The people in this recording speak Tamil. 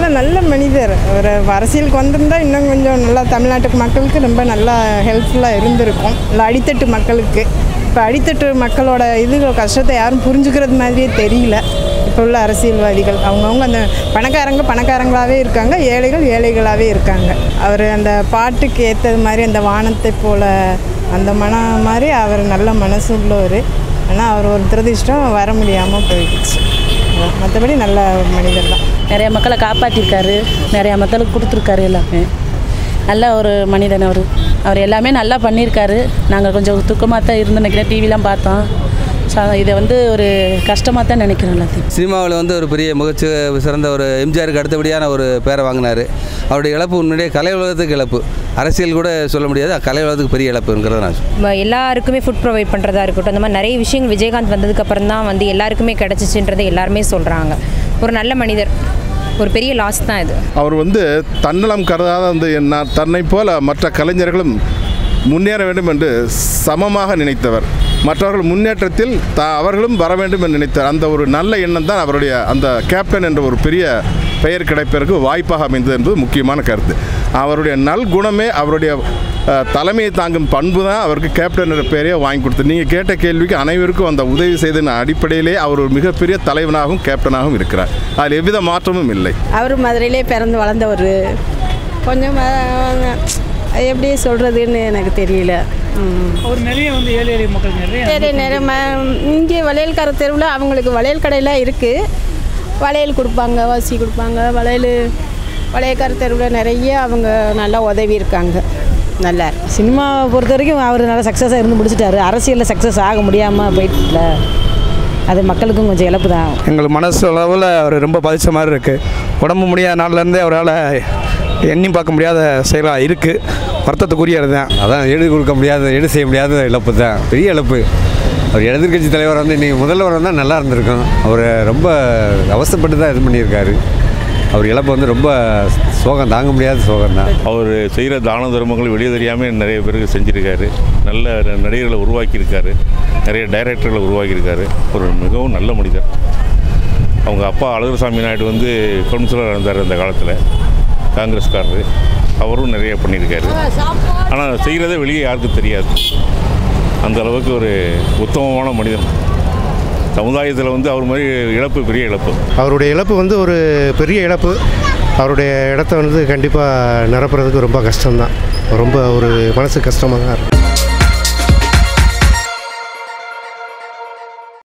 அதெல்லாம் நல்ல மனிதர் ஒரு அரசியலுக்கு வந்திருந்தா இன்னும் கொஞ்சம் நல்லா தமிழ்நாட்டு மக்களுக்கு ரொம்ப நல்லா ஹெல்ப்ஃபுல்லாக இருந்திருக்கும் இல்லை அடித்தட்டு மக்களுக்கு இப்போ அடித்தட்டு மக்களோட இது கஷ்டத்தை யாரும் புரிஞ்சுக்கிறது மாதிரியே தெரியல இப்போ உள்ள அரசியல்வாதிகள் அவங்கவுங்க அந்த பணக்காரங்க பணக்காரங்களாகவே இருக்காங்க ஏழைகள் ஏழைகளாகவே இருக்காங்க அவர் அந்த பாட்டுக்கு ஏற்றது மாதிரி அந்த வானத்தை போல அந்த மனம் மாதிரி அவர் நல்ல மனசு உள்ளவர் ஆனால் அவர் ஒரு துரதிர்ஷ்டம் வர முடியாமல் போயிடுச்சு மற்றபடி நல்ல மனிதர் தான் நிறைய மக்களை காப்பாற்றிருக்காரு நிறையா மக்களுக்கு கொடுத்துருக்காரு எல்லாமே நல்ல ஒரு மனிதன் அவர் அவர் எல்லாமே நல்லா பண்ணியிருக்காரு நாங்கள் கொஞ்சம் துக்கமாக தான் இருந்து நினைக்கிறேன் டிவிலாம் பார்த்தோம் ஸோ இதை வந்து ஒரு கஷ்டமாக தான் நினைக்கிறோம் எல்லாத்தையும் சினிமாவில் வந்து ஒரு பெரிய முகச்சு சிறந்த ஒரு எம்ஜிஆருக்கு அடுத்தபடியான ஒரு பேரை வாங்கினார் அவருடைய இழப்பு உண்மையிலேயே கலை உலகத்துக்கு இழப்பு அரசியல் கூட சொல்ல முடியாது கலை உலகத்துக்கு பெரிய இழப்புங்கிறத நான் சொல்றேன். ம- எல்லாருக்குமே ஃபுட் ப்ரொவைட் பண்ணுறதா இருக்கட்டும் அந்த மாதிரி நிறைய விஷயங்கள் விஜயகாந்த் வந்ததுக்கப்புறம் தான் வந்து எல்லாருக்குமே கிடச்சிச்சுன்றதை எல்லாருமே சொல்கிறாங்க ஒரு நல்ல மனிதர் ஒரு பெரிய லாஸ் தான் இது அவர் வந்து தன்னலம் கருதாத வந்து என்ன தன்னை போல மற்ற கலைஞர்களும் முன்னேற வேண்டும் என்று சமமாக நினைத்தவர் மற்றவர்கள் முன்னேற்றத்தில் த அவர்களும் வர வேண்டும் என்று நினைத்தார் அந்த ஒரு நல்ல எண்ணம் தான் அவருடைய அந்த கேப்டன் என்ற ஒரு பெரிய பெயர் கிடைப்பதற்கு வாய்ப்பாக அமைந்தது என்பது முக்கியமான கருத்து அவருடைய நல்குணமே அவருடைய அஹ், தலைமையை தாங்கும் பண்பு தான் அவருக்கு கேப்டன் என்ற பெயரையே வாங்கி கொடுத்தது நீங்கள் கேட்ட கேள்விக்கு அனைவருக்கும் அந்த உதவி செய்தன அடிப்படையிலே அவர் ஒரு மிகப்பெரிய தலைவனாகவும் கேப்டனாகவும் இருக்கிறார் அதில் எவ்வித மாற்றமும் இல்லை அவர் மதுரையிலே பிறந்து வளர்ந்தவர் கொஞ்சம் அஹ், எப்படி சொல்கிறதுன்னு எனக்கு தெரியல அவர் நிறைய வந்து ஏழை எளிய மக்கள் நிறைய சரி நிறைய இங்கே வளையல்கார தெருவில் அவங்களுக்கு வளையல் கடையெல்லாம் இருக்குது வளையல் கொடுப்பாங்க வாசி கொடுப்பாங்க வளையல் வளையல்கார தெருவில் நிறைய அவங்க நல்லா உதவி இருக்காங்க நல்லா இருக்கு. சினிமாவை பொறுத்த வரைக்கும் அவர் நல்லா சக்ஸஸாக இருந்து முடிச்சிட்டாரு அரசியலில் சக்ஸஸ் ஆக முடியாமல் போயிட்டுல அது மக்களுக்கும் கொஞ்சம் இழப்பு தான் எங்களுக்கு மனசு அளவில் அவர் ரொம்ப பாதித்த மாதிரி இருக்குது உடம்பு முடியாத நாள்லேருந்தே அவரால் எண்ணி பார்க்க முடியாத செயலாக இருக்குது வருத்தத்துக்குரியது தான் அதான் ஈடு கொடுக்க முடியாத ஈடு செய்ய முடியாத இழப்பு தான் பெரிய இழப்பு அவர் எதிர்கட்சி தலைவர் வந்து இன்றைக்கி முதல்வர் வந்தால் நல்லா இருந்திருக்கும் அவர் ரொம்ப அவசரப்பட்டு தான் இது பண்ணியிருக்காரு அவர் இழப்பு வந்து ரொம்ப சோகம் தாங்க முடியாத சோகம் தான் அவர் செய்கிற தான தர்மங்கள் வெளியே தெரியாமல் நிறைய பேருக்கு செஞ்சுருக்காரு நல்ல நடிகர்களை உருவாக்கியிருக்காரு நிறைய டைரக்டர்களை உருவாக்கியிருக்காரு ஒரு மிகவும் நல்ல மனிதர் அவங்க அப்பா அழகுசாமி நாயுடு வந்து கவுன்சிலராக இருந்தார் அந்த காலத்தில் காங்கிரஸ்காரரு அவரும் நிறைய பண்ணியிருக்காரு ஆனால் செய்கிறதே வெளியே யாருக்கும் தெரியாது அந்த அளவுக்கு ஒரு உத்தமமான மனிதன் சமுதாயத்தில் வந்து அவர் மாதிரி இழப்பு பெரிய இழப்பு அவருடைய இழப்பு வந்து ஒரு பெரிய இழப்பு அவருடைய இடத்த வந்து கண்டிப்பாக நிரப்புறதுக்கு ரொம்ப கஷ்டம்தான் ரொம்ப ஒரு மனசு கஷ்டமாக தான் இருக்கும்